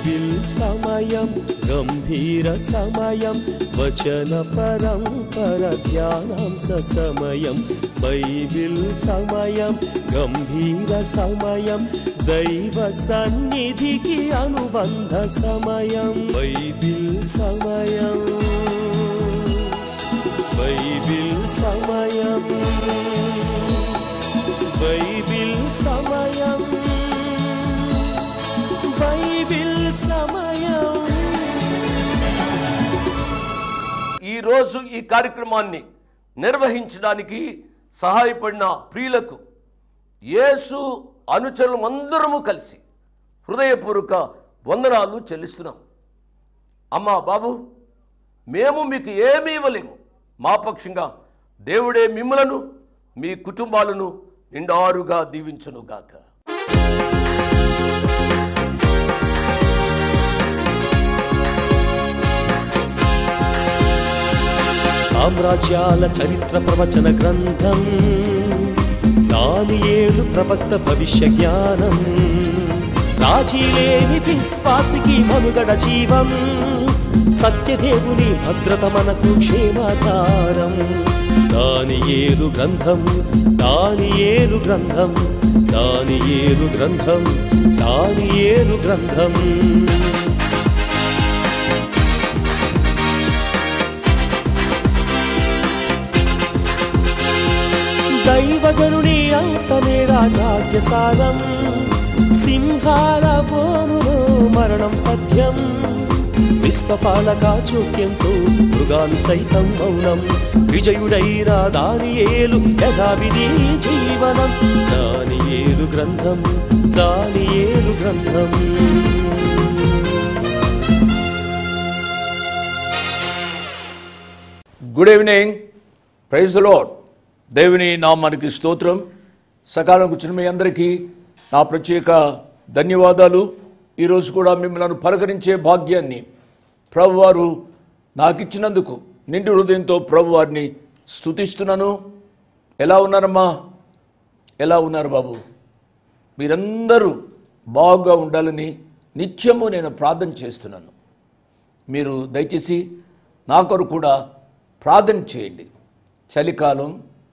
Bible సమయం గంభీర సమయం వచన పరంపర ధ్యానాంశ సమయం బైబిల్ సమయం గంభీర సమయం దైవ సన్నిధికి అనుబంధ సమయం బైబిల్ సమయం బైబిల్ సమయం బైబిల్ సమయం బైబిల్ సమయం ఈరోజు ఈ కార్యక్రమాన్ని నిర్వహించడానికి సహాయపడిన ప్రియులకు యేసు అనుచరులు అందరము కలిసి హృదయపూర్వక వందనాలు చెల్లిస్తున్నాం అమ్మా బాబు మేము మీకు ఏమీ ఇవ్వలేము మా పక్షంగా దేవుడే మిమ్మలను మీ కుటుంబాలను నిండారుగా దీవించునుగాక సామ్రాజ్యాల చరిత్ర ప్రవచన గ్రంథం దానియేలు ప్రవక్త భవిష్య జ్ఞానం రాజీలేని విశ్వాసికి మనుగడ జీవం సత్యదేవుని భద్రత మనకు క్షేమాధారం దానియేలు గ్రంథం దానియేలు గ్రంథం దానియేలు గ్రంథం దానియేలు గ్రంథం దైవజనుని అంతమే రాజాజ్ఞ సారం సింహాల బోనులో మరణం పద్యం విశ్వపాలక చోక్యంతో మృగాలు సైతం మౌనం విజయుడైన దానియేలు యథావిధి జీవనం దానియేలు గ్రంథం దానియేలు గ్రంథం గుడ్ ఈవినింగ్ ప్రైజ్ లార్డ్ దేవుని నామానికి స్తోత్రం సకాలం కూర్చున్న మీ అందరికీ నా ప్రత్యేక ధన్యవాదాలు ఈరోజు కూడా మిమ్మల్ని పలకరించే భాగ్యాన్ని ప్రభువారు నాకు ఇచ్చినందుకు నిండు హృదయంతో ప్రభువారిని స్తుతిస్తున్నాను ఎలా ఉన్నారమ్మా ఎలా ఉన్నారు బాబు మీరందరూ బాగుగా ఉండాలని నిత్యము నేను ప్రార్థన చేస్తున్నాను మీరు దయచేసి నా కొరకు కూడా ప్రార్థన చేయండి చలికాలం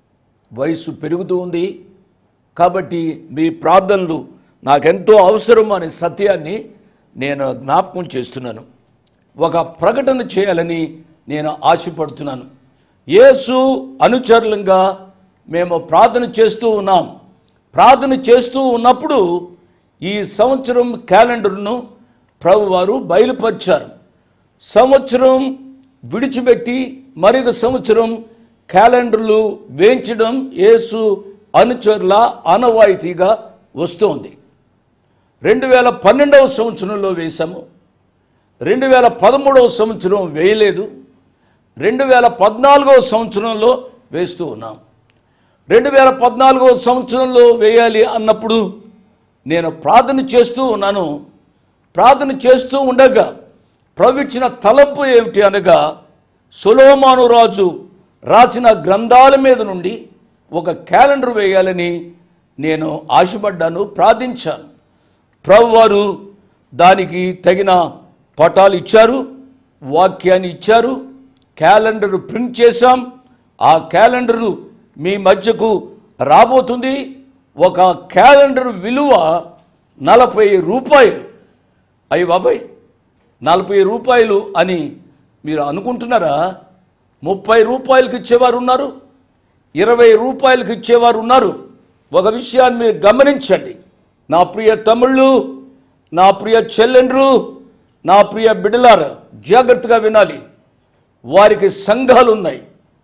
వయసు పెరుగుతూ ఉంది కాబట్టి మీ ప్రార్థనలు నాకెంతో అవసరం అనే సత్యాన్ని నేను జ్ఞాపకం చేస్తున్నాను ఒక ప్రకటన చేయాలని నేను ఆశపడుతున్నాను యేసు అనుచరులంగా మేము ప్రార్థన చేస్తూ ఉన్నాం ప్రార్థన చేస్తూ ఉన్నప్పుడు ఈ సంవత్సరం క్యాలెండర్ను ప్రభువారు బయలుపరిచారు సంవత్సరం విడిచిపెట్టి మరొక సంవత్సరం క్యాలెండర్లు వేయించడం యేసు అనుచరుల ఆనవాయితీగా వస్తోంది రెండు వేల పన్నెండవ సంవత్సరంలో వేశాము రెండు వేల పదమూడవ సంవత్సరం వేయలేదు రెండు వేల పద్నాలుగవ సంవత్సరంలో వేస్తూ ఉన్నాం రెండు వేల పద్నాలుగవ సంవత్సరంలో వేయాలి అన్నప్పుడు నేను ప్రార్థన చేస్తూ ఉన్నాను ప్రార్థన చేస్తూ ఉండగా ప్రభు ఇచ్చిన తలంపు ఏమిటి అనగా సొలోమాను రాజు రాసిన గ్రంథాల మీద నుండి ఒక క్యాలెండర్ వేయాలని నేను ఆశపడ్డాను ప్రార్థించాను ప్రభువారు దానికి తగిన పటాలు ఇచ్చారు వాక్యాన్ని ఇచ్చారు క్యాలెండర్ ప్రింట్ చేశాం ఆ క్యాలెండరు మీ మధ్యకు రాబోతుంది ఒక క్యాలెండర్ విలువ నలభై రూపాయలు అయ్యి బాబాయ్ నలభై రూపాయలు అని మీరు అనుకుంటున్నారా ముప్పై రూపాయలకి ఇచ్చేవారు ఉన్నారు ఇరవై రూపాయలకి ఇచ్చేవారు ఉన్నారు ఒక విషయాన్ని మీరు గమనించండి నా ప్రియ తమ్ముళ్ళు నా ప్రియ చెల్లెండ్రు నా ప్రియ బిడ్డలార జాగ్రత్తగా వినాలి వారికి సంఘాలు ఉన్నాయి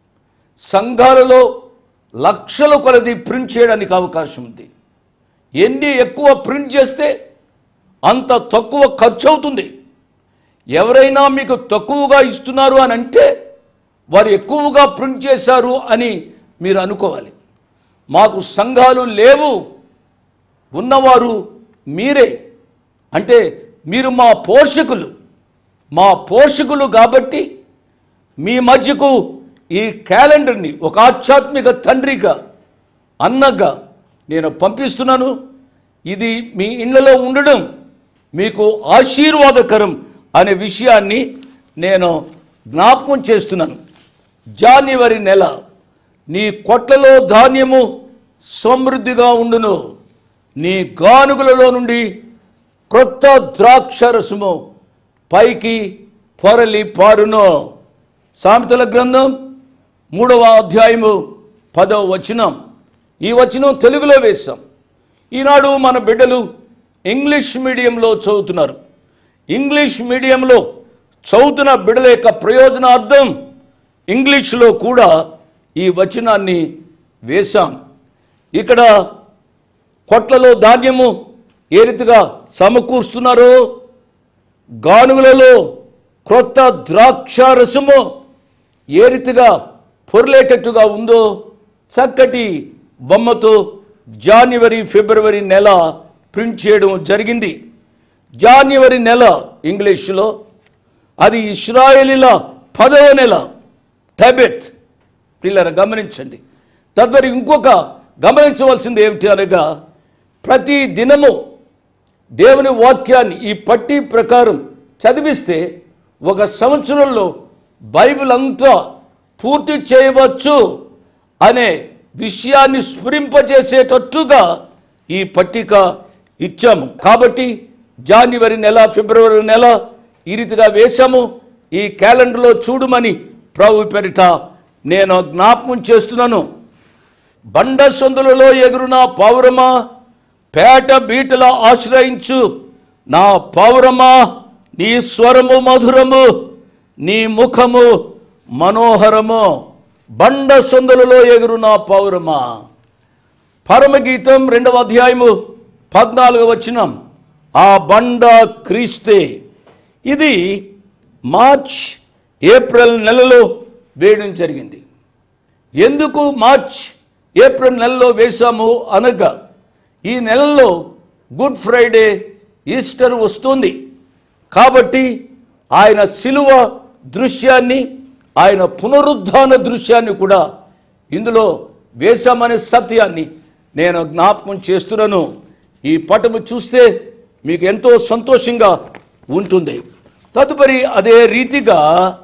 సంఘాలలో లక్షల కొలది ప్రింట్ చేయడానికి అవకాశం ఉంది ఎన్ని ఎక్కువ ప్రింట్ చేస్తే అంత తక్కువ ఖర్చు అవుతుంది ఎవరైనా మీకు తక్కువగా ఇస్తున్నారు అని అంటే వారు ఎక్కువగా ప్రింట్ చేశారు అని మీరు అనుకోవాలి మాకు సంఘాలు లేవు ఉన్నవారు మీరే అంటే మీరు మా పోషకులు మా పోషకులు కాబట్టి మీ మధ్యకు ఈ క్యాలెండర్ని ఒక ఆధ్యాత్మిక తండ్రిగా అన్నగా నేను పంపిస్తున్నాను ఇది మీ ఇళ్లలో ఉండడం మీకు ఆశీర్వాదకరం అనే విషయాన్ని నేను జ్ఞాపకం చేస్తున్నాను జాన్యువరి నెల నీ కొట్లలో ధాన్యము సమృద్ధిగా ఉండును నీ గానుగులలో నుండి క్రొత్త ద్రాక్షరసము పైకి పొరలి పారును సామెతల గ్రంథం మూడవ అధ్యాయము పదవ వచనం ఈ వచనం తెలుగులో వేశాం ఈనాడు మన బిడ్డలు ఇంగ్లీష్ మీడియంలో చదువుతున్నారు ఇంగ్లీష్ మీడియంలో చదువుతున్న బిడ్డల యొక్క ప్రయోజనార్థం ఇంగ్లీష్లో కూడా ఈ వచనాన్ని వేశాం ఇక్కడ కొట్లలో ధాన్యము ఏ రీతిగా సమకూరుస్తున్నారో గానుగులలో క్రొత్త ద్రాక్ష రసము ఏ రీతిగా పొరలేటట్టుగా ఉందో చక్కటి బొమ్మతో జాన్యువరి ఫిబ్రవరి నెల ప్రింట్ చేయడం జరిగింది జాన్యువరి నెల ఇంగ్లీషులో అది ఇస్రాయేలీల పదవ నెల టెబెట్ పిల్లర గమనించండి తదుపరి ఇంకొక గమనించవలసింది ఏమిటి అనగా ప్రతి దినము దేవుని వాక్యాన్ని ఈ పట్టీ ప్రకారం చదివిస్తే ఒక సంవత్సరంలో బైబిల్ అంతా పూర్తి చేయవచ్చు అనే విషయాన్ని స్ఫురింపజేసేటట్టుగా ఈ పట్టిక ఇచ్చాము కాబట్టి జాన్యువరి నెల ఫిబ్రవరి నెల ఈ రీతిగా వేశాము ఈ క్యాలెండర్లో చూడమని ప్రభు పేరిట నేను జ్ఞాపకం చేస్తున్నాను బండ సందులలో ఎగురున పౌరమా పేట బీటల ఆశ్రయించు నా పౌరమా నీ స్వరము మధురము నీ ముఖము మనోహరము బండ సందులలో ఎగురున పౌరమా పరమగీతం రెండవ అధ్యాయము పద్నాలుగవ వచనం ఆ బండ క్రీస్తే ఇది మార్చ్ ఏప్రిల్ నెలలో వేయడం జరిగింది ఎందుకు మార్చ్ ఏప్రిల్ నెలలో వేశాము అనగా ఈ నెలలో గుడ్ ఫ్రైడే ఈస్టర్ వస్తుంది కాబట్టి ఆయన శిలువ దృశ్యాన్ని ఆయన పునరుద్ధాన దృశ్యాన్ని కూడా ఇందులో వేశామనే సత్యాన్ని నేను జ్ఞాపకం చేస్తున్నాను ఈ పటము చూస్తే మీకు ఎంతో సంతోషంగా ఉంటుంది తదుపరి అదే రీతిగా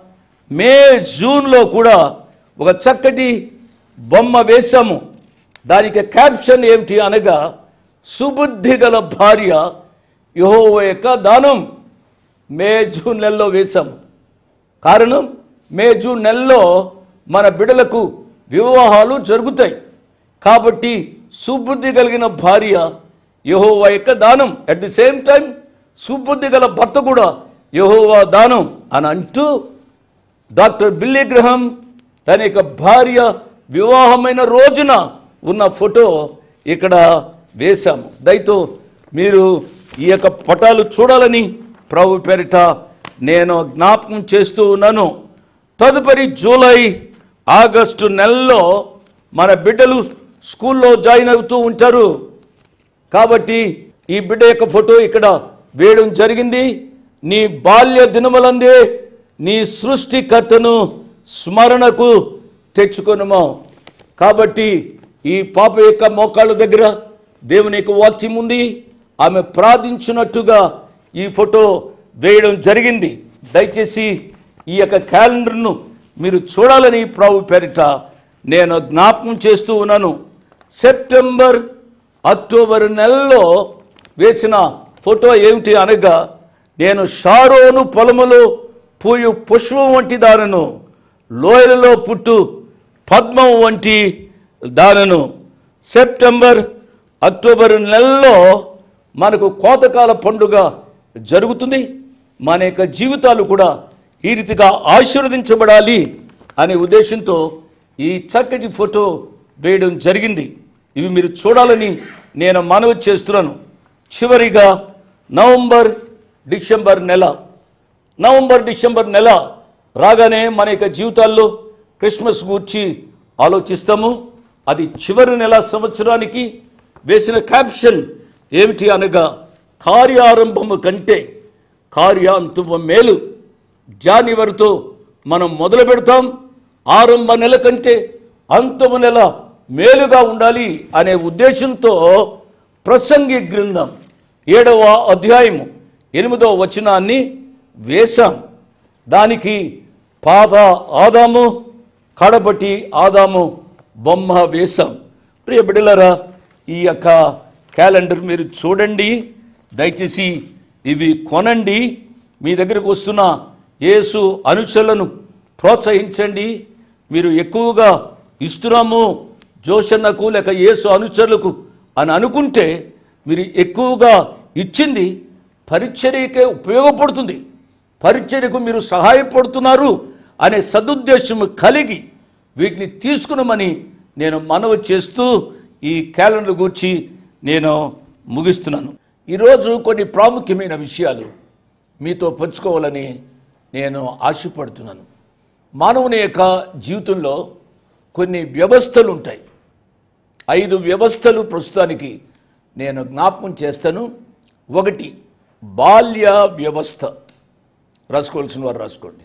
మే జూన్లో కూడా ఒక చక్కటి బొమ్మ వేశాము దానికి క్యాప్షన్ ఏమిటి అనగా సుబుద్ధి గల భార్య యహోవ యొక్క దానం మే జూన్ నెలలో వేశాము కారణం మే జూన్ నెలలో మన బిడలకు వివాహాలు జరుగుతాయి కాబట్టి సుబుద్ధి కలిగిన భార్య యహోవా యొక్క దానం అట్ ది సేమ్ టైం సుబుద్ధి గల భర్త కూడా యహోవా దానం అని అంటూ డాక్టర్ బిల్లీ గ్రహం తన యొక్క భార్య వివాహమైన రోజున ఉన్న ఫోటో ఇక్కడ వేశాము దయతో మీరు ఈ యొక్క పటాలు చూడాలని ప్రభు పేరిట నేను జ్ఞాపకం చేస్తూ ఉన్నాను తదుపరి జూలై ఆగస్టు నెలలో మన బిడ్డలు స్కూల్లో జాయిన్ అవుతూ ఉంటారు కాబట్టి ఈ బిడ్డ యొక్క ఫోటో ఇక్కడ వేయడం జరిగింది నీ బాల్య దినములందే నీ సృష్టికర్తను స్మరణకు తెచ్చుకొనుము కాబట్టి ఈ పాప యొక్క మోకాళ్ళ దగ్గర దేవుని యొక్క వాక్యం ఉంది ఆమె ప్రార్థించినట్టుగా ఈ ఫోటో వేయడం జరిగింది దయచేసి ఈ యొక్క క్యాలెండర్ను మీరు చూడాలని ప్రభు పేరిట నేను జ్ఞాపకం చేస్తూ ఉన్నాను సెప్టెంబర్ అక్టోబర్ నెలలో వేసిన ఫోటో ఏమిటి అనగా నేను షారోను పొలములో పూయు పుష్పం వంటి దానను లోయలలో పుట్టు పద్మం వంటి దానను సెప్టెంబర్ అక్టోబర్ నెలలో మనకు కోతకాల పండుగ జరుగుతుంది మన యొక్క జీవితాలు కూడా ఈ రీతిగా ఆశీర్వదించబడాలి అనే ఉద్దేశంతో ఈ చక్కటి ఫోటో వేయడం జరిగింది ఇవి మీరు చూడాలని నేను మనవి చేస్తున్నాను చివరిగా నవంబర్ డిసెంబర్ నెల నవంబర్ డిసెంబర్ నెల రాగానే మన యొక్క జీవితాల్లో క్రిస్మస్ గూర్చి ఆలోచిస్తాము అది చివరి నెల సంవత్సరానికి వేసిన క్యాప్షన్ ఏమిటి అనగా కార్యారంభము కంటే కార్యాంతము మేలు జాన్యువరితో మనం మొదలు పెడతాం ఆరంభ నెల కంటే అంతము నెల మేలుగా ఉండాలి అనే ఉద్దేశంతో ప్రసంగి గ్రంథం ఏడవ అధ్యాయము ఎనిమిదో వచనాన్ని వేశాం దానికి పాద ఆదాము కడపటి ఆదాము బొమ్మ వేశాం ప్రియ బిడ్డలారా ఈ యొక్క క్యాలెండర్ మీరు చూడండి దయచేసి ఇవి కొనండి మీ దగ్గరకు వస్తున్న యేసు అనుచరులను ప్రోత్సహించండి మీరు ఎక్కువగా ఇస్తున్నాము జోషన్నకు లేక యేసు అనుచరులకు అని అనుకుంటే మీరు ఎక్కువగా ఇచ్చింది పరిచర్యకే ఉపయోగపడుతుంది పరిచర్యకు మీరు సహాయపడుతున్నారు అనే సదుద్దేశం కలిగి వీటిని తీసుకునమని నేను మనవి చేస్తూ ఈ క్యాలెండర్ గురించి నేను ముగిస్తున్నాను ఈరోజు కొన్ని ప్రాముఖ్యమైన విషయాలు మీతో పంచుకోవాలని నేను ఆశపడుతున్నాను మానవుని యొక్క జీవితంలో కొన్ని వ్యవస్థలు ఉంటాయి ఐదు వ్యవస్థలు ప్రస్తుతానికి నేను జ్ఞాపకం చేస్తాను ఒకటి బాల్య వ్యవస్థ రాసుకోవాల్సిన వారు రాసుకోండి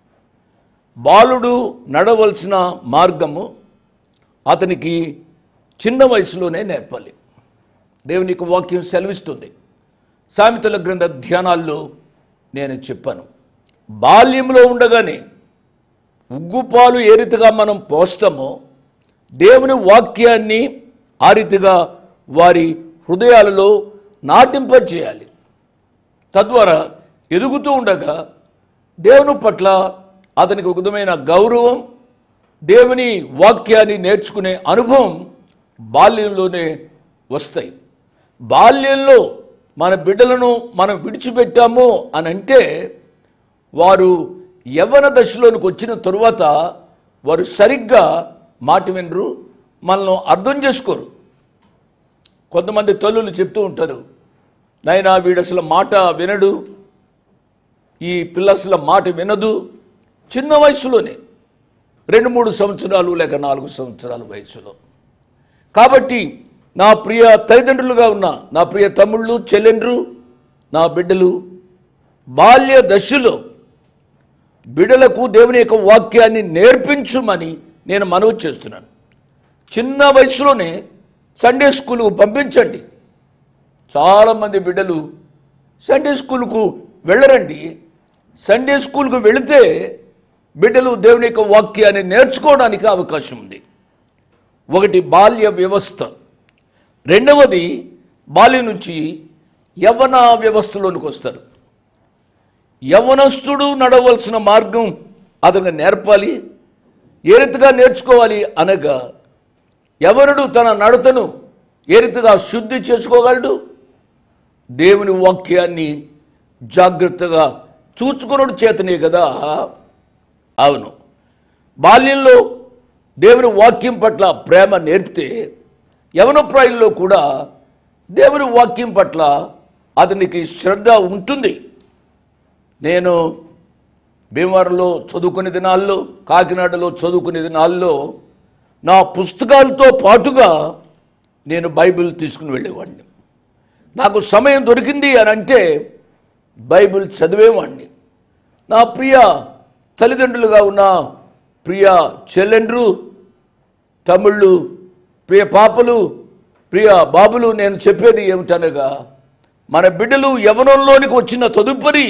బాలుడు నడవలసిన మార్గము అతనికి చిన్న వయసులోనే నేర్పాలి దేవునికి వాక్యం సెలవిస్తుంది సామెతల గ్రంథ ధ్యానాల్లో నేను చెప్పాను బాల్యంలో ఉండగానే ఉగ్గుపాలు ఏ రీతిగా మనం పోస్తామో దేవుని వాక్యాన్ని ఆ రీతిగా వారి హృదయాలలో నాటింపజేయాలి తద్వారా ఎదుగుతూ ఉండగా దేవుని పట్ల అతనికి ఒక విధమైన గౌరవం దేవుని వాక్యాన్ని నేర్చుకునే అనుభవం బాల్యంలోనే వస్తాయి బాల్యంలో మన బిడ్డలను మనం విడిచిపెట్టాము అని అంటే వారు యవ్వన దశలోనికి వచ్చిన తరువాత వారు సరిగ్గా మాట వినరు మనల్ని అర్థం చేసుకోరు కొంతమంది తల్లులు చెప్తూ ఉంటారు నాయనా వీడు అసలు మాట వినడు ఈ పిల్ల అసలు మాట వినదు చిన్న వయసులోనే రెండు మూడు సంవత్సరాలు లేక నాలుగు సంవత్సరాల వయసులో కాబట్టి నా ప్రియ తల్లిదండ్రులుగా ఉన్న నా ప్రియ తమ్ముళ్ళు చెల్లెండ్రు నా బిడ్డలు బాల్య దశలో బిడ్డలకు దేవుని యొక్క వాక్యాన్ని నేర్పించుమని నేను మనవి చేస్తున్నాను చిన్న వయసులోనే సండే స్కూల్కు పంపించండి చాలామంది బిడ్డలు సండే స్కూల్కు వెళ్ళరండి సండే స్కూల్కు వెళితే బిడ్డలు దేవుని యొక్క వాక్యాన్ని నేర్చుకోవడానికి అవకాశం ఉంది ఒకటి బాల్య వ్యవస్థ రెండవది బాల్యం నుంచి యవ్వన వ్యవస్థలోనికి వస్తారు యవనస్తుడు నడవలసిన మార్గం అతనికి నేర్పాలి ఏ రీతిగా నేర్చుకోవాలి అనగా ఎవరుడు తన నడతను ఏ రీతిగా శుద్ధి చేసుకోగలడు దేవుని వాక్యాన్ని జాగ్రత్తగా చూచుకున్నాడు చేతనే కదా అవును బాల్యంలో దేవుని వాక్యం పట్ల ప్రేమ నేర్పితే యవన ప్రాయంలో కూడా దేవుని వాక్యం పట్ల అతనికి శ్రద్ధ ఉంటుంది నేను భీమవరంలో చదువుకునే దినాల్లో కాకినాడలో చదువుకునే దినాల్లో నా పుస్తకాలతో పాటుగా నేను బైబిల్ తీసుకుని వెళ్ళేవాడిని నాకు సమయం దొరికింది అని అంటే బైబిల్ చదివేవాడిని నా ప్రియ తల్లిదండ్రులుగా ఉన్న ప్రియ చెల్లెండ్రు తమ్ముళ్ళు ప్రియ పాపలు ప్రియ బాబులు నేను చెప్పేది ఏమిటనగా మన బిడ్డలు యవనంలోనికి వచ్చిన తదుపరి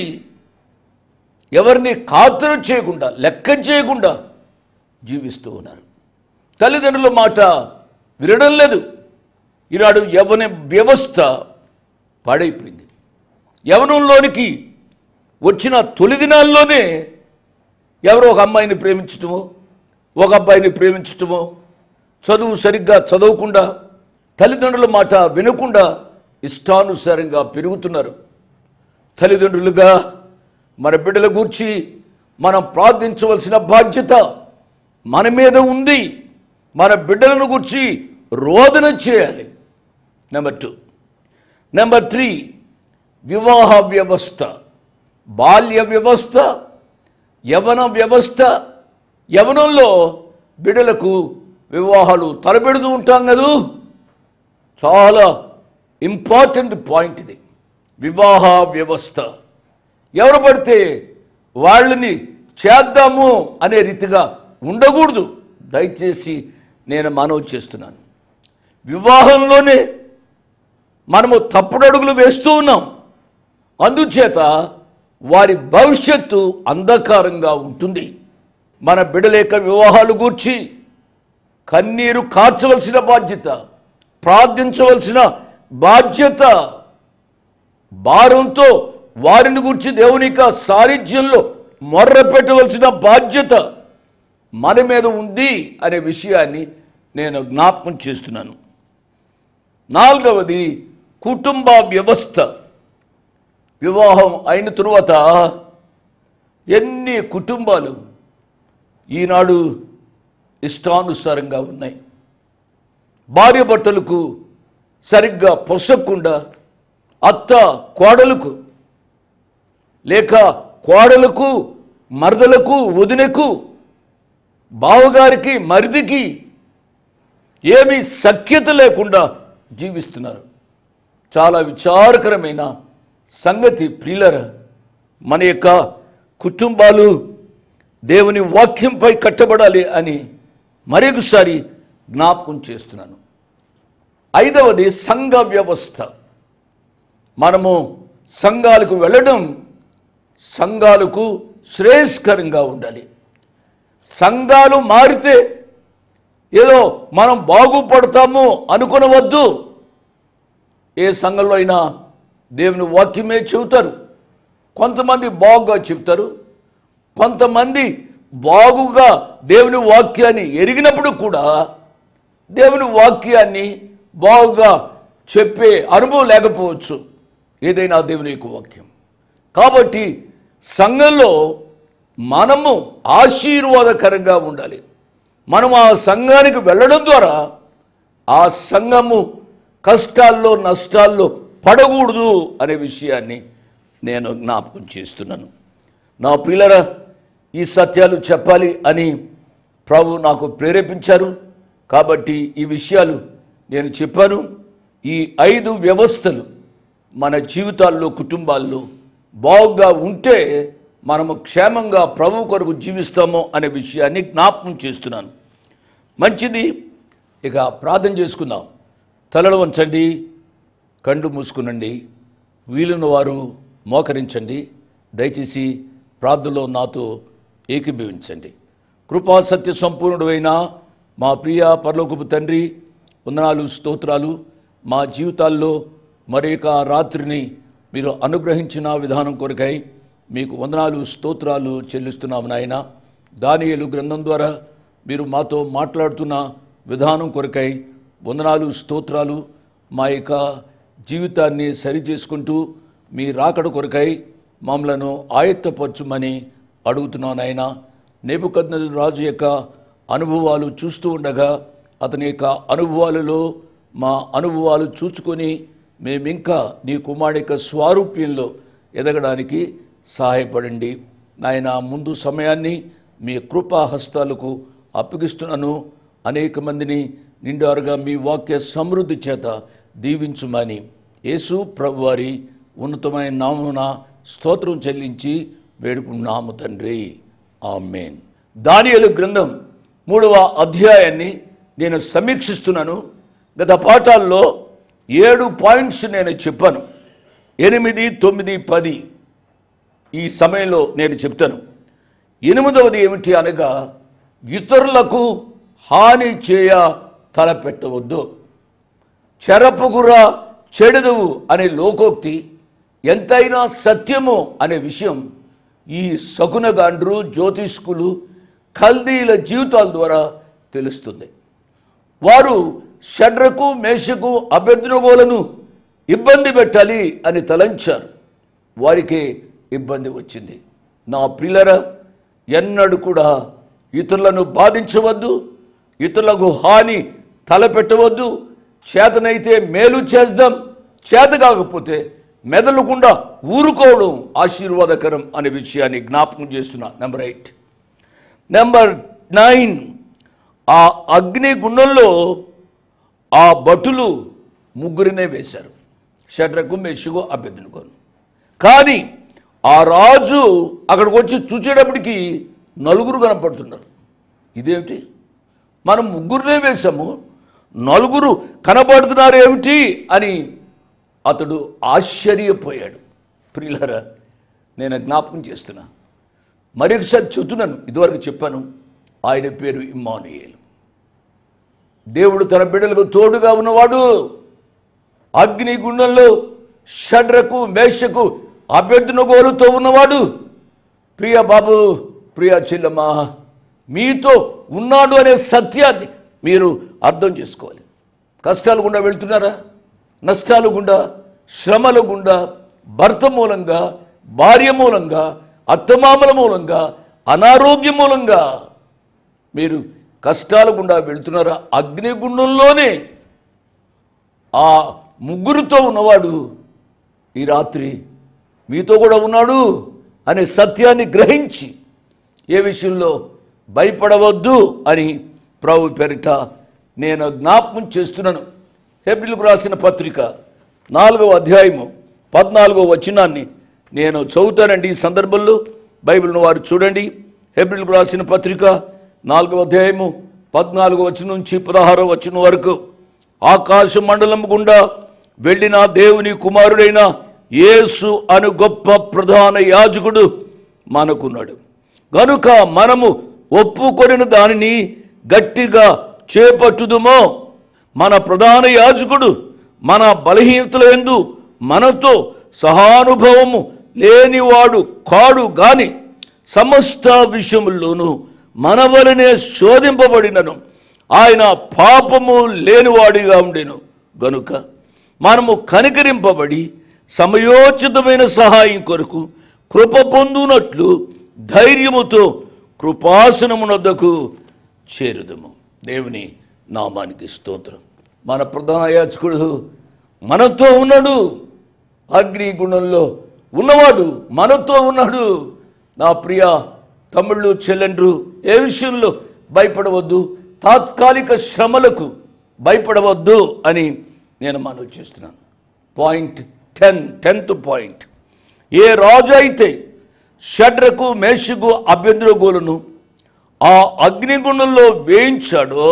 ఎవరిని ఖాతరు చేయకుండా లెక్క చేయకుండా జీవిస్తూ ఉన్నారు తల్లిదండ్రుల మాట వినడం లేదు ఈనాడు యవన వ్యవస్థ పాడైపోయింది యవనంలోనికి వచ్చిన తొలి దినాల్లోనే ఎవరో ఒక అమ్మాయిని ప్రేమించటమో ఒక అబ్బాయిని ప్రేమించటమో చదువు సరిగ్గా చదవకుండా తల్లిదండ్రుల మాట వినకుండా ఇష్టానుసారంగా పెరుగుతున్నారు తల్లిదండ్రులుగా మన బిడ్డల గూర్చి మనం ప్రార్థించవలసిన బాధ్యత మన మీద ఉంది మన బిడ్డలను గూర్చి రోదన చేయాలి నెంబర్ టూ నెంబర్ త్రీ వివాహ వ్యవస్థ బాల్య వ్యవస్థ యవన వ్యవస్థ యవనంలో బిడ్డలకు వివాహాలు తలపెడుతూ ఉంటాం కదూ చాలా ఇంపార్టెంట్ పాయింట్ ఇది వివాహ వ్యవస్థ ఎవరు పడితే వాళ్ళని చేద్దాము అనే రీతిగా ఉండకూడదు దయచేసి నేను మనవి చేస్తున్నాను వివాహంలోనే మనము తప్పుడు అడుగులు వేస్తూ ఉన్నాం అందుచేత వారి భవిష్యత్తు అంధకారంగా ఉంటుంది మన బిడలేక వివాహాలు గూర్చి కన్నీరు కార్చవలసిన బాధ్యత ప్రార్థించవలసిన బాధ్యత భారంతో వారిని గురించి దేవుని యొక్క సాన్నిధ్యంలో మొర్ర పెట్టవలసిన బాధ్యత మన మీద ఉంది అనే విషయాన్ని నేను జ్ఞాపకం చేస్తున్నాను నాలుగవది కుటుంబ వ్యవస్థ వివాహం అయిన తరువాత ఎన్ని కుటుంబాలు ఈనాడు ఇష్టానుసారంగా ఉన్నాయి భార్యాభర్తలకు సరిగ్గా పొసక్కుండా అత్త కోడలకు లేక కోడలకు మరదలకు వదినకు బావగారికి మరిదికి ఏమీ సఖ్యత లేకుండా జీవిస్తున్నారు చాలా విచారకరమైన సంగతి ప్రియులర మన యొక్క కుటుంబాలు దేవుని వాక్యంపై కట్టబడాలి అని మరొకసారి జ్ఞాపకం చేస్తున్నాను ఐదవది సంఘ వ్యవస్థ మనము సంఘాలకు వెళ్ళడం సంఘాలకు శ్రేయస్కరంగా ఉండాలి సంఘాలు మారితే ఏదో మనం బాగుపడతాము అనుకునవద్దు ఏ సంఘంలో అయినా దేవుని వాక్యమే చెబుతారు కొంతమంది బాగుగా చెప్తారు కొంతమంది బాగుగా దేవుని వాక్యాన్ని ఎరిగినప్పుడు కూడా దేవుని వాక్యాన్ని బాగుగా చెప్పే అనుభవం లేకపోవచ్చు ఏదైనా దేవుని యొక్క వాక్యం కాబట్టి సంఘంలో మనము ఆశీర్వాదకరంగా ఉండాలి మనం ఆ సంఘానికి వెళ్ళడం ద్వారా ఆ సంఘము కష్టాల్లో నష్టాల్లో పడకూడదు అనే విషయాన్ని నేను జ్ఞాపకం చేస్తున్నాను నా పిల్లల ఈ సత్యాలు చెప్పాలి అని ప్రభు నాకు ప్రేరేపించారు కాబట్టి ఈ విషయాలు నేను చెప్పాను ఈ ఐదు వ్యవస్థలు మన జీవితాల్లో కుటుంబాల్లో బాగుగా ఉంటే మనము క్షేమంగా ప్రభు కొరకు జీవిస్తాము అనే విషయాన్ని జ్ఞాపకం చేస్తున్నాను మంచిది ఇక ప్రార్థన చేసుకుందాం తలలు వంచండి కండ్లు మూసుకునండి వీలున్న వారు మోకరించండి దయచేసి ప్రార్థనలో నాతో ఏకీభవించండి కృపా సత్య సంపూర్ణుడైన మా ప్రియ పరలోకపు తండ్రి వందనాలు స్తోత్రాలు మా జీవితాల్లో మరొక రాత్రిని మీరు అనుగ్రహించిన విధానం కొరకై మీకు వందనాలు స్తోత్రాలు చెల్లిస్తున్నాము నాయన దానియేలు గ్రంథం ద్వారా మీరు మాతో మాట్లాడుతున్న విధానం కొరకై వందనాలు స్తోత్రాలు మా యొక్క జీవితాన్ని సరి చేసుకుంటూ మీ రాకడ కొరకై మమ్మలను ఆయత్తపరచుమని అడుగుతున్నాను ఆయన నేబుకద్నజు రాజు యొక్క అనుభవాలు చూస్తూ ఉండగా అతని యొక్క అనుభవాలలో మా అనుభవాలు చూచుకొని మేమింకా నీ కుమారుడి యొక్క స్వారూప్యంలో ఎదగడానికి సహాయపడండి నాయన ముందు సమయాన్ని మీ కృపా హస్తాలకు అప్పగిస్తున్నాను అనేక మందిని నిండారుగా మీ వాక్య సమృద్ధి చేత దీవించుమని యేసు ప్రభువారి ఉన్నతమైన నామున స్తోత్రం చెల్లించి వేడుకున్నాము తండ్రి ఆమెన్ దానియలు గ్రంథం మూడవ అధ్యాయాన్ని నేను సమీక్షిస్తున్నాను గత పాఠాల్లో ఏడు పాయింట్స్ నేను చెప్పాను ఎనిమిది తొమ్మిది పది ఈ సమయంలో నేను చెప్తాను ఎనిమిదవది ఏమిటి అనగా ఇతరులకు హాని చేయ తలపెట్టవద్దు చెరపుగురా చెడుదువు అనే లోకోక్తి ఎంతైనా సత్యము అనే విషయం ఈ సగునగాండ్రు జ్యోతిష్కులు కల్దీల జీవితాల ద్వారా తెలుస్తుంది వారు షడ్రకు మేషకు అభ్యర్థుగోలను ఇబ్బంది పెట్టాలి అని తలంచారు వారికే ఇబ్బంది వచ్చింది నా పిల్లర ఎన్నడూ కూడా ఇతరులను బాధించవద్దు ఇతరులకు హాని తలపెట్టవద్దు చేతనైతే మేలు చేద్దాం చేత కాకపోతే మెదలకుండా ఊరుకోవడం ఆశీర్వాదకరం అనే విషయాన్ని జ్ఞాపకం చేస్తున్నా నెంబర్ ఎయిట్ నెంబర్ నైన్ ఆ అగ్ని గుండంలో ఆ భటులు ముగ్గురినే వేశారు షడ్రకు మెషుగు అభ్యర్థులుకోను కానీ ఆ రాజు అక్కడికి వచ్చి చూచేటప్పటికి నలుగురు కనపడుతున్నారు ఇదేమిటి మనం ముగ్గురునే వేశాము నలుగురు కనపడుతున్నారు ఏమిటి అని అతడు ఆశ్చర్యపోయాడు ప్రియులరా నేను జ్ఞాపకం చేస్తున్నా మరొకసారి చెబుతున్నాను ఇదివరకు చెప్పాను ఆయన పేరు ఇమ్మానుయేలు దేవుడు తన బిడ్డలకు తోడుగా ఉన్నవాడు అగ్ని గుండంలో షడ్రకు మేషకు అభ్యర్థునగోలుతో ఉన్నవాడు ప్రియ బాబు ప్రియ చెల్లమ్మ మీతో ఉన్నాడు అనే సత్యాన్ని మీరు అర్థం చేసుకోవాలి కష్టాలు గుండా వెళ్తున్నారా నష్టాలు గుండా శ్రమల గుండా భర్త మూలంగా భార్య మూలంగా అత్తమామల మూలంగా అనారోగ్యం మూలంగా మీరు కష్టాల గుండా వెళ్తున్నారా అగ్నిగుండంలోనే ఆ ముగ్గురుతో ఉన్నవాడు ఈ రాత్రి మీతో కూడా ఉన్నాడు అనే సత్యాన్ని గ్రహించి ఏ విషయంలో భయపడవద్దు అని ప్రభు పేరిట నేను జ్ఞాపకం చేస్తున్నాను ఏప్రిల్కు రాసిన పత్రిక నాలుగవ అధ్యాయము పద్నాలుగో వచనాన్ని నేను చదువుతానండి ఈ సందర్భంలో బైబిల్ను వారు చూడండి ఏప్రిల్కు రాసిన పత్రిక నాలుగవ అధ్యాయము పద్నాలుగో వచనం నుంచి పదహారో వచనం వరకు ఆకాశ మండలం గుండా వెళ్ళిన దేవుని కుమారుడైన యేసు అను గొప్ప ప్రధాన యాజకుడు మనకున్నాడు గనుక మనము ఒప్పుకొనిన దానిని గట్టిగా చేపట్టుదుమో మన ప్రధాన యాజకుడు మన బలహీనతల ఎందు మనతో సహానుభవము లేనివాడు కాడు గాని సమస్త విషయముల్లోనూ మన వలనే శోధింపబడినను ఆయన పాపము లేనివాడిగా ఉండెను గనుక మనము కనికరింపబడి సమయోచితమైన సహాయం కొరకు కృప పొందునట్లు ధైర్యముతో కృపాసనమునొద్దకు చేరుదము దేవుని నామానికి స్తోత్రం మన ప్రధాన యాచకుడు మనతో ఉన్నాడు అగ్ని గుణంలో ఉన్నవాడు మనతో ఉన్నాడు నా ప్రియ తమ్ముళ్ళు చెల్లెండ్రు ఏ విషయంలో భయపడవద్దు తాత్కాలిక శ్రమలకు భయపడవద్దు అని నేను మనవి చేస్తున్నాను point ten tenth point A Raju అయితే షడ్రకు మేషకు అభ్యంతరగోలను ఆ అగ్నిగుండంలో వేయించాడో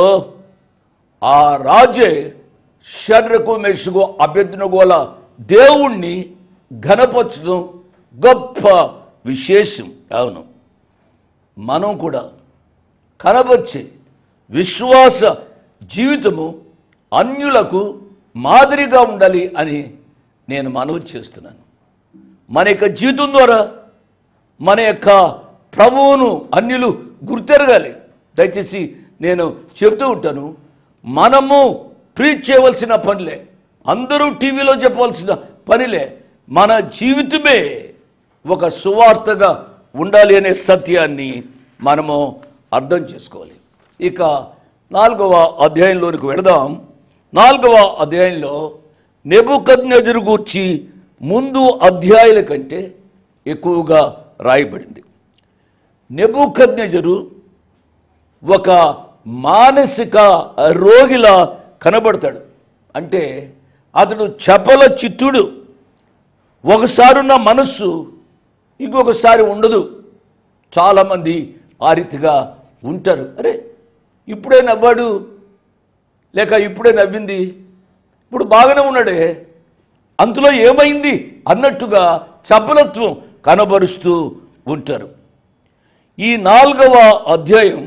ఆ రాజే షడ్రకు మెషుకు అభ్యర్థనగోల దేవుణ్ణి ఘనపరచడం గొప్ప విశేషం అవును మనం కూడా కనబర్చే విశ్వాస జీవితము అన్యులకు మాదిరిగా ఉండాలి అని నేను మనవి చేస్తున్నాను మన యొక్క జీవితం ద్వారా మన యొక్క ప్రభువును అన్యులు గుర్తెరగాలి దయచేసి నేను చెబుతూ ఉంటాను మనము ప్రీచ్ చేయవలసిన పనిలే అందరూ టీవీలో చెప్పవలసిన పనిలే మన జీవితమే ఒక సువార్తగా ఉండాలి అనే సత్యాన్ని మనము అర్థం చేసుకోవాలి ఇక నాలుగవ అధ్యాయంలోనికి వెళదాం నాలుగవ అధ్యాయంలో నెబుకద్నెజరు గూర్చి ముందు అధ్యాయుల కంటే ఎక్కువగా రాయబడింది నెబుకద్నెజరు ఒక మానసిక రోగిలా కనబడతాడు అంటే అతడు చపల చిత్తుడు ఒకసారి ఉన్న మనస్సు ఇంకొకసారి ఉండదు చాలామంది ఆ రీతిగా ఉంటారు అరే ఇప్పుడే నవ్వాడు లేక ఇప్పుడే నవ్వింది ఇప్పుడు బాగానే ఉన్నాడే అంతలో ఏమైంది అన్నట్టుగా చపలత్వం కనబరుస్తూ ఉంటారు ఈ నాలుగవ అధ్యాయం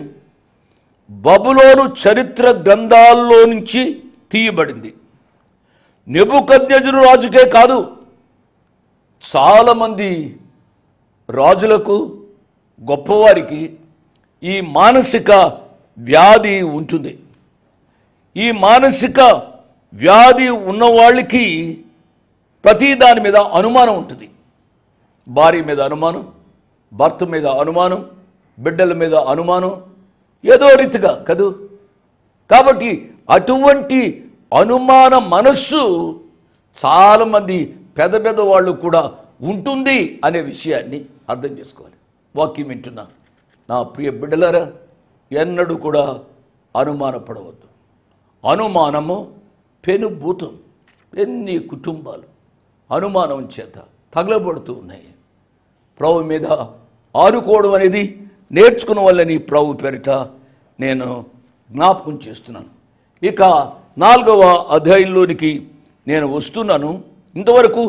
బబులోను చరిత్ర గ్రంథాల్లో నుంచి తీయబడింది నెబుకద్నెజరు రాజుకే కాదు చాలామంది రాజులకు గొప్పవారికి ఈ మానసిక వ్యాధి ఉంటుంది ఈ మానసిక వ్యాధి ఉన్న వాళ్ళకి ప్రతి దాని మీద అనుమానం ఉంటుంది భార్య మీద అనుమానం భర్త మీద అనుమానం బిడ్డల మీద అనుమానం ఏదో రీతిగా కదూ కాబట్టి అటువంటి అనుమాన మనస్సు చాలామంది పెద్ద పెద్ద వాళ్ళు కూడా ఉంటుంది అనే విషయాన్ని అర్థం చేసుకోవాలి వాక్యం వింటున్నా నా ప్రియ బిడ్డలారా ఎన్నడూ కూడా అనుమానపడవద్దు అనుమానము పెనుభూతం ఎన్ని కుటుంబాలు అనుమానం చేత తగలబడుతూ ఉన్నాయి ప్రభు మీద ఆరుకోవడం అనేది నేర్చుకున్న వాళ్ళని ప్రభు పేరిట నేను జ్ఞాపకం చేస్తున్నాను ఇక నాలుగవ అధ్యాయంలోనికి నేను వస్తున్నాను ఇంతవరకు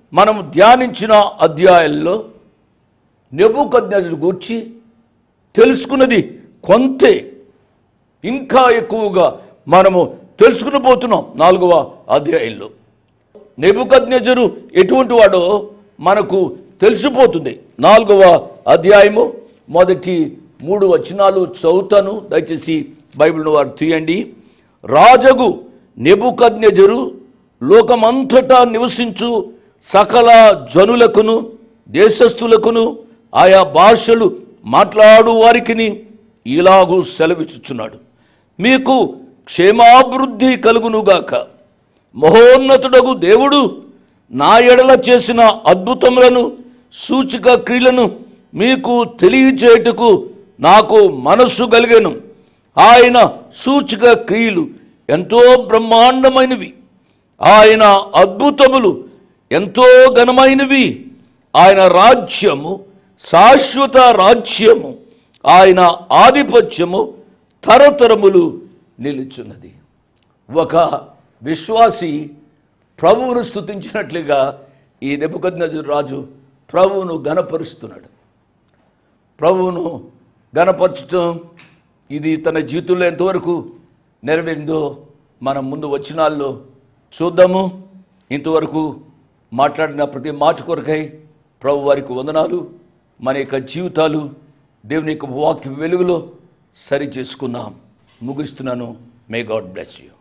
మనం ధ్యానించిన అధ్యాయంలో నెబుకద్నెజరు గూర్చి తెలుసుకున్నది కొంతే ఇంకా ఎక్కువగా మనము తెలుసుకుని పోతున్నాం నాలుగవ అధ్యాయంలో నెబుకద్నెజరు ఎటువంటి వాడో మనకు తెలిసిపోతుంది నాలుగవ అధ్యాయము మొదటి మూడు వచనాలు చదువుతాను దయచేసి బైబిల్ను వారు తీయండి రాజగు నెబుకద్నెజరు లోకమంతటా నివసించు సకల జనులకును దేశస్థులకును ఆయా భాషలు మాట్లాడు వారికిని ఇలాగూ సెలవిచ్చుచున్నాడు మీకు క్షేమాభివృద్ధి కలుగునుగాక మహోన్నతుడగు దేవుడు నా ఎడల చేసిన అద్భుతములను సూచిక క్రియలను మీకు తెలియచేయుటకు నాకు మనస్సు కలిగెను ఆయన సూచిక క్రియలు ఎంతో బ్రహ్మాండమైనవి ఆయన అద్భుతములు ఎంతో ఘనమైనవి ఆయన రాజ్యము శాశ్వత రాజ్యము ఆయన ఆధిపత్యము తరతరములు నిలుచున్నది ఒక విశ్వాసి ప్రభువును స్తుతించినట్లుగా ఈ నెబుకద్నజరు రాజు ప్రభువును గణపరుస్తున్నాడు ప్రభువును గణపరచటం ఇది తన జీవితంలో ఎంతవరకు నెరవేరిందో మనం ముందు వచనాల్లో చూద్దాము ఇంతవరకు మాట్లాడిన ప్రతి మాట కొరకై ప్రభు వారికి వందనాలు మన యొక్క జీవితాలు దేవుని యొక్క వాక్య వెలుగులో సరి చేసుకుందాం ముగిస్తున్నాను may God bless you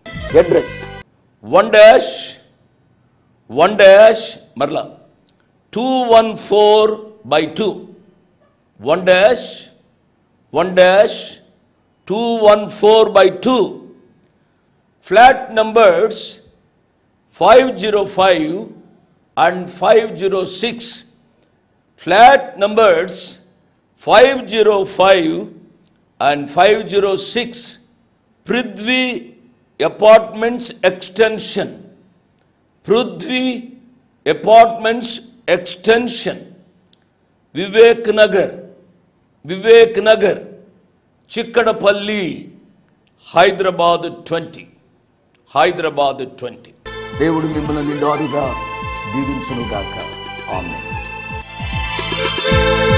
one dash one dash మరలా two one four by two one dash one dash two one four by two flat numbers five zero five and five zero six flat numbers five zero five and five zero six Prithvi apartments extension Prithvi apartments extension Vivek Nagar Vivek Nagar Chikkadpally Hyderabad twenty Hyderabad twenty దేవుడు మిమ్మల్ని నిండారుగా దీవించునుగాక ఆమె